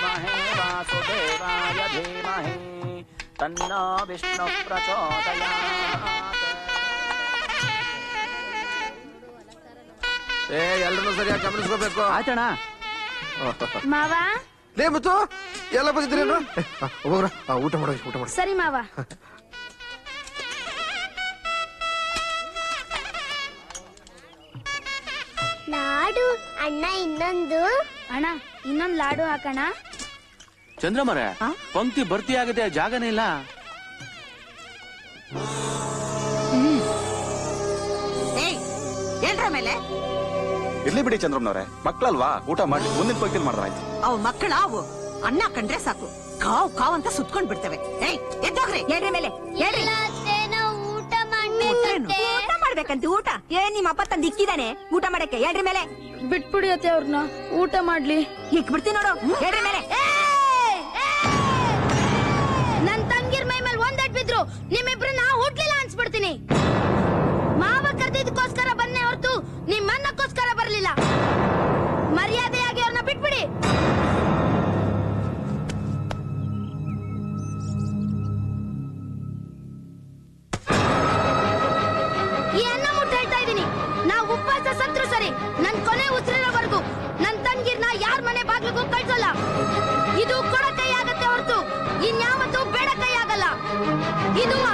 विद्महे वासुदेवाय धीमहि तन्नो विष्णुः प्रचोदयात् ಏ ಎಲ್ಲರೂ ಸರಿಯಾಗಿ ಗಮನಿಸ್ಕೋಬೇಕು ಆಯ್ತಣ್ಣ ಮಾವ ಲೇ ಮುತ್ತು ಎಲ್ಲ ಬಂದಿದ್ದೀರೇನು ಹೋಗ್ರ ಊಟ ಮಾಡೋ ಊಟ ಮಾಡೋ ಸರಿ ಮಾವ ಲಾಡು ಅಣ್ಣ ಇನ್ನೊಂದು ಅಣ್ಣ ಇನ್ನೊಂದ್ ಲಾಡು ಹಾಕಣ ಚಂದ್ರಮರೆ ಪಂಕ್ತಿ ಭರ್ತಿ ಆಗಿದೆ ಜಾಗನೇ ಇಲ್ಲ ಏಯ್ ಏನ್ರ ಮೇಲೆ ಇರ್ಲಿ ಬಿಡಿ ಚಂದ್ರಮ್ಮನವ್ರೆ ಮಕ್ಕಳಲ್ವಾ ಊಟ ಮಾಡಿ ಮುಂದಿನ ಪಂಕ್ತಿಲ್ ಮಾಡಿದ್ರಾಯ್ತು ಅವ್ ಮಕ್ಕಳ ಅವು ಅನ್ನ ಕಂಡ್ರೆ ಸಾಕು ಕಾವ್ ಕಾವ್ ಅಂತ ಸುತ್ಕೊಂಡ್ ಬಿಡ್ತವೆ ಏಯ್ ಎದ್ದೋಗ್ರಿ ಹೇಳ್ರಿ ಮೇಲೆ ಹೇಳ್ರಿ ಊಟ ಊಟ ಮಾಡ್ಬೇಕಂತ ಊಟ ಏ ನಿಮ್ಮ ಅಪ್ಪ ತಂದ್ ಇಕ್ಕಿದಾನೆ ಊಟ ಮಾಡಕ್ಕೆ ಹೇಳ್ರಿ ಮೇಲೆ ಬಿಟ್ಬಿಡಿ ಅತ್ತೆ ಅವ್ರನ್ನ ಊಟ ಮಾಡ್ಲಿ ಇಕ್ ಬಿಡ್ತೀನಿ ನೋಡು ಹೇಳ್ರಿ ಮೇಲೆ ನನ್ ತಂಗಿರ್ ಮೈ ಮೇಲೆ ಒಂದಟ್ ಬಿದ್ರು ನಿಮ್ಮಿಬ್ರನ್ನ ಹುಟ್ಲಿಲ್ಲ ಅನ್ಸ್ಬಿಡ್ತೀನಿ ಮಾವ ಕರ್ದಿದ್ದಕ್ಕೋಸ್ಕರ ಬನ್ನೆ ಹೊರತು ನಿಮ್ಮನ್ನಕ್ಕೋಸ್ಕರ ಬರ್ಲಿಲ್ಲ ಮರ್ಯಾದೆಯಾಗಿ ಅವ್ರನ್ನ ಬಿಟ್ಬಿಡಿ ಈ ಅನ್ನ ಮುಟ್ಟ ಹೇಳ್ತಾ ಇದೀನಿ ನಾ ಉಪವಾಸ ಸತ್ರು ಸರಿ ನನ್ ಕೊನೆ ಉಸಿರಿರೋವರೆಗೂ ನನ್ ತಂಗಿರ್ನ ಯಾರ್ ಮನೆ ಬಾಗ್ಲಿಗೂ ಕಳ್ಸಲ್ಲ ಇದು ಕೊಡ ಕೈ ಆಗತ್ತೆ ಹೊರತು ಇನ್ಯಾವತ್ತೂ ಬೇಡ ಕೈ ಆಗಲ್ಲ ಇದು